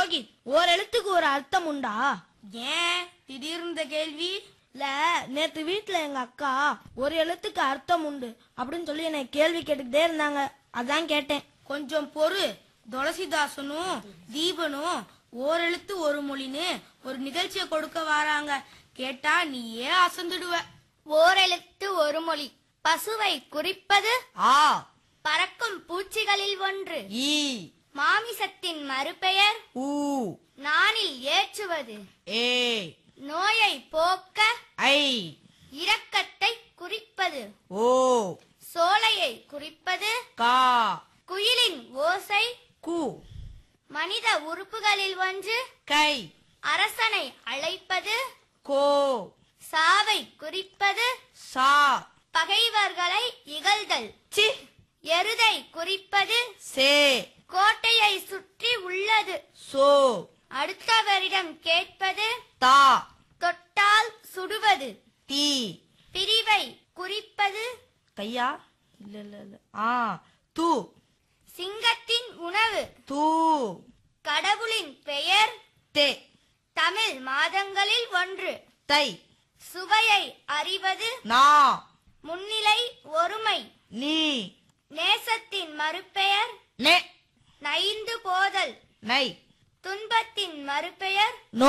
ரோகித் ஒரு எழுத்துக்கு ஒரு அர்த்தம் உண்டா ஏன் திடீர்னு இந்த கேள்வி இல்ல நேத்து வீட்ல எங்க அக்கா ஒரு எழுத்துக்கு அர்த்தம் உண்டு அப்படின்னு சொல்லி என்னை கேள்வி கேட்டுக்கிட்டே இருந்தாங்க அதான் கேட்டேன் கொஞ்சம் பொறு துளசிதாசனும் தீபனும் ஓரெழுத்து ஒரு மொழின்னு ஒரு நிகழ்ச்சியை கொடுக்க வராங்க கேட்டா நீயே அசந்துடுவ ஓரெழுத்து ஒரு மொழி பசுவை குறிப்பது ஆ பறக்கும் பூச்சிகளில் ஒன்று ஈ மாமிசத்தின் மறுபெயர் ஊ நானில் ஏற்றுவது ஏ நோயை போக்க ஐ இரக்கத்தை குறிப்பது ஓ சோலையை குறிப்பது கா குயிலின் ஓசை கு மனித உறுப்புகளில் ஒன்று கை அரசனை அழைப்பது கோ சாவை குறிப்பது சா பகைவர்களை இகழ்தல் சி எருதை குறிப்பது சே கோட்டையை சுற்றி உள்ளது சோ அடுத்தவரிடம் கேட்பது தா தொட்டால் சுடுவது தி பிரிவை குறிப்பது கையா இல்ல இல்ல இல்ல ஆ து சிங்கத்தின் உணவு தூ கடவுளின் பெயர் தே தமிழ் மாதங்களில் ஒன்று தை சுவையை அறிவது நா முன்னிலை ஒருமை நீ நேசத்தின் மறுபெயர் நெ நைந்து போதல் நை துன்பத்தின் மறுபெயர் நோ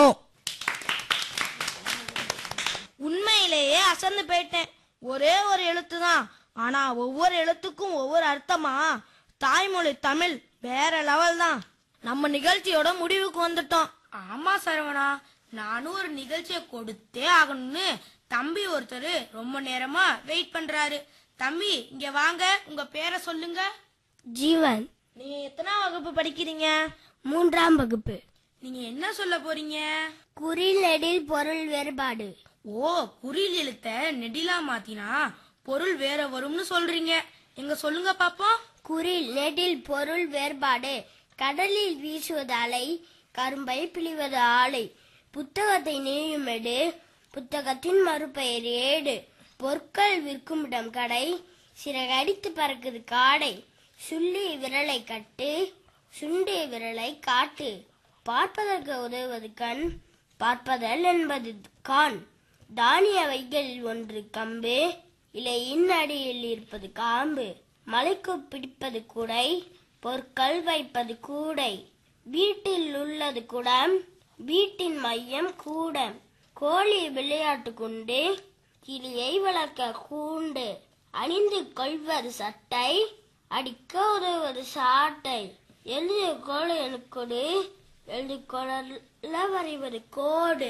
உண்மையிலேயே அசந்து போயிட்டேன் ஒரே ஒரு எழுத்து தான் ஆனா ஒவ்வொரு எழுத்துக்கும் ஒவ்வொரு அர்த்தமா தாய்மொழி தமிழ் வேற லெவல் தான் நம்ம நிகழ்ச்சியோட முடிவுக்கு வந்துட்டோம் ஆமா சரவணா நானும் ஒரு நிகழ்ச்சியை கொடுத்தே ஆகணும்னு தம்பி ஒருத்தர் ரொம்ப நேரமா வெயிட் பண்றாரு தம்பி இங்க வாங்க உங்க பேரை சொல்லுங்க ஜீவன் நீங்க எத்தனாம் வகுப்பு படிக்கிறீங்க மூன்றாம் வகுப்பு நீங்க என்ன சொல்ல போறீங்க குறில் நெடில் பொருள் வேறுபாடு ஓ குறில் எழுத்த நெடிலா மாத்தினா பொருள் வேற வரும்னு சொல்றீங்க எங்க சொல்லுங்க பாப்போம் குறில் நெடில் பொருள் வேறுபாடு கடலில் வீசுவது அலை கரும்பை பிழிவது ஆலை புத்தகத்தை நீயுமெடு புத்தகத்தின் மறுபெயர் ஏடு பொற்கள் விற்குமிடம் கடை சிறகடித்து பறக்குது காடை சுள்ளி விரலை கட்டு சுண்டி விரலை காட்டு பார்ப்பதற்கு உதவுவது கண் பார்ப்பதல் என்பது கான் தானிய வைகளில் ஒன்று கம்பு இலையின் அடியில் இருப்பது காம்பு மலைக்கு பிடிப்பது குடை பொற்கள் வைப்பது கூடை வீட்டில் உள்ளது குடம் வீட்டின் மையம் கூடம் கோழி விளையாட்டு குண்டு கிளியை வளர்க்க கூண்டு அணிந்து கொள்வது சட்டை அடிக்க உதவுவது சாட்டை எழுதிய கோடு எனக்கொடு எழுதி கொள்ள வரைவது கோடு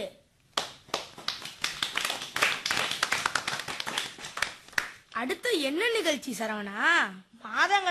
அடுத்து என்ன நிகழ்ச்சி சரவணா மாதங்கள்